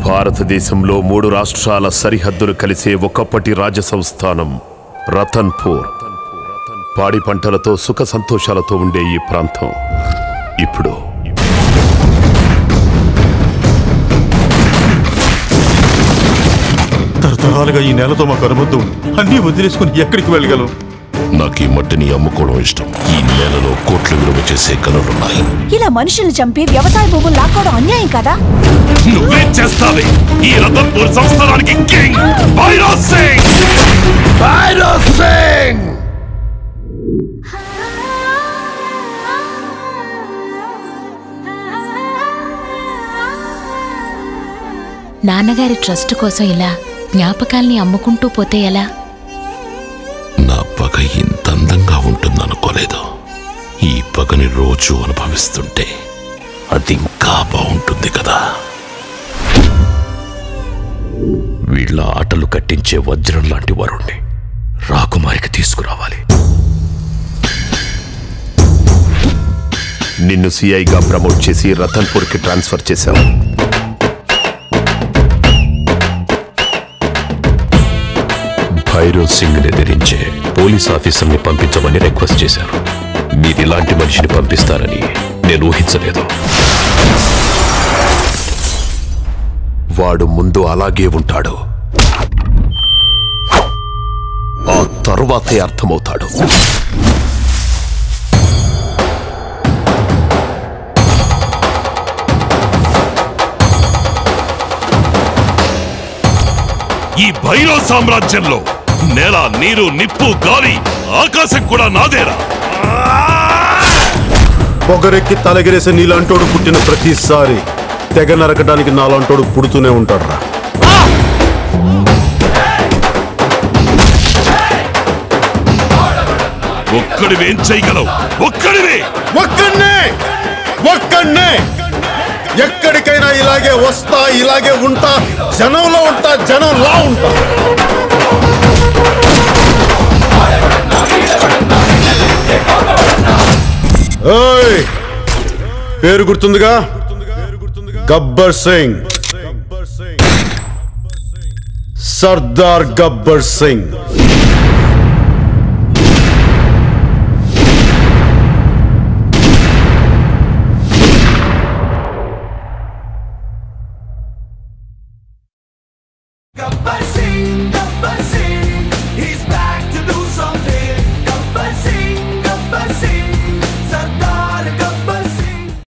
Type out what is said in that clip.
భారతదేశంలో మూడు రాష్ట్రాల సరిహద్దులు కలిసే ఒకప్పటి రాజ సంస్థానం రతన్పూర్ పాడి పంటలతో సుఖ సంతోషాలతో ఉండే ఈ ప్రాంతం ఇప్పుడు తరతరాలుగా ఈ నేలతో మాకు అనుబంధం ఉంది. అన్నీ వదిలేసుకుని ఎక్కడికి వెళ్ళగలం నాకు ఈ మట్టిని అమ్ముకోవడం ఇష్టం ఈ నేలలో కోట్లు విలువ చేసే కనులున్నాయి ఇలా మనుషుల్ని చంపి వ్యవసాయ భూములు లాక్కోవడం అన్యాయం కదా నువ్వేం చేస్తావే ఈ రతన్పూర్ సంస్థానానికి కింగ్ భైరవ్ సింగ్ భైరవ్ సింగ్ నాన్నగారి ట్రస్ట్ కోసం ఇలా జ్ఞాపకాల్ని అమ్ముకుంటూ పోతే ఎలా నా పగ ఇంత అందంగా ఉంటుందనుకోలేదు ఈ పగని రోజు అనుభవిస్తుంటే అది ఇంకా బాగుంటుంది కదా వీళ్ళ ఆటలు కట్టించే వజ్రం లాంటి వరుణ్ణి రాకుమారికి తీసుకురావాలి నిన్ను సిఐగా ప్రమోట్ చేసి రతన్పూర్కి ట్రాన్స్ఫర్ చేశావు భైరవ్ సింగ్ ఎదిరించే పోలీస్ ఆఫీసర్ని పంపించమని రిక్వెస్ట్ చేశారు మీరు ఇలాంటి మనిషిని పంపిస్తారని నేను ఊహించలేదు వాడు ముందు అలాగే ఉంటాడు ఆ తరువాతే అర్థమవుతాడు ఈ భైరవ్ సామ్రాజ్యంలో నేల నీరు నిప్పు గాలి ఆకాశం కూడా నాదేరా పొగరెక్కి తలగిరేసే నీలాంటోడు పుట్టిన ప్రతిసారి తెగ నరకడానికి నాలాంటోడు పుడుతూనే ఉంటాడురా ఒక్కడివేం చేయగలవు ఒక్కడివే ఒక్కడ్నే ఒక్కడ్నే ఎక్కడికైనా ఇలాగే వస్తా ఇలాగే ఉంటా జనంలో ఉంటా జనంలా ఉంటా ఏయ్! పేరు గుర్తుందిగా గబ్బర్ సింగ్ సర్దార్ గబ్బర్ సింగ్